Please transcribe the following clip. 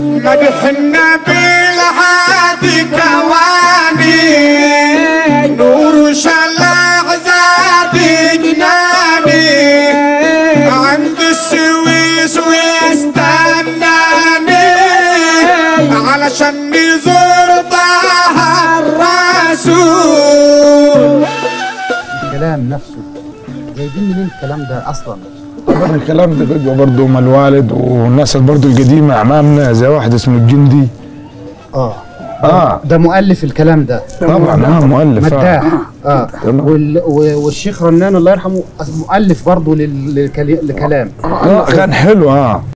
مدحنا بالهادي كواني نور شلع زادي جناني عند السويس ويستناني علشان نزور طه الرسول الكلام نفسه جايبين منين الكلام ده اصلا طبعا الكلام ده بيبقى برضه من الوالد والناس برضه القديمه اعمامنا زي واحد اسمه الجندي اه اه ده مؤلف الكلام ده طبعا اه مؤلف آه. مداح اه تمام. وال... و- والشيخ رنان الله يرحمه مؤلف برضه لل... للكلي- لكلام آه كان حلو اه